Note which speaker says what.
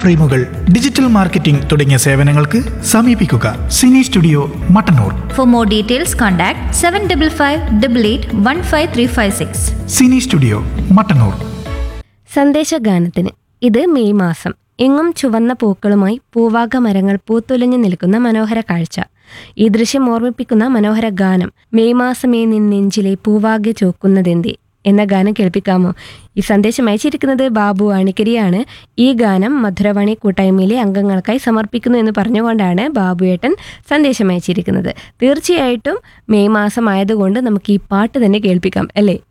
Speaker 1: ഫ്രെയിമുകൾ digital marketing തുടങ്ങിയ സേവനങ്ങൾക്ക് സമീപിക്കുക cine studio Mattannur
Speaker 2: For more details, contact 755 15356.
Speaker 1: Cine studio Mattannur
Speaker 3: സന്ദേശഗാനത്തിന് ഇത് മെയ് മാസം എങ്ങും ചുവന്ന പൂക്കളുമായി പൂവാക മരങ്ങൾ പൂത്തുലഞ്ഞു നിൽക്കുന്ന മനോഹര കാഴ്ച ഈ ദൃശ്യം ഓർമ്മിപ്പിക്കുന്ന മനോഹര ഗാനം മെയ് മാസമേ നിൻ നെഞ്ചിലെ പൂവാകെ ചോക്കുന്നതെന്തേ എന്ന ഗാനം കേൾപ്പിക്കാമോ ഈ സന്ദേശം അയച്ചിരിക്കുന്നത് ബാബു അണിക്കരിയാണ് ഈ ഗാനം മധുരവാണി കൂട്ടായ്മയിലെ അംഗങ്ങൾക്കായി സമർപ്പിക്കുന്നു എന്ന് പറഞ്ഞുകൊണ്ടാണ് ബാബുയേട്ടൻ സന്ദേശം അയച്ചിരിക്കുന്നത് തീർച്ചയായിട്ടും മെയ് മാസം ആയതുകൊണ്ട് നമുക്ക് ഈ പാട്ട് തന്നെ കേൾപ്പിക്കാം അല്ലേ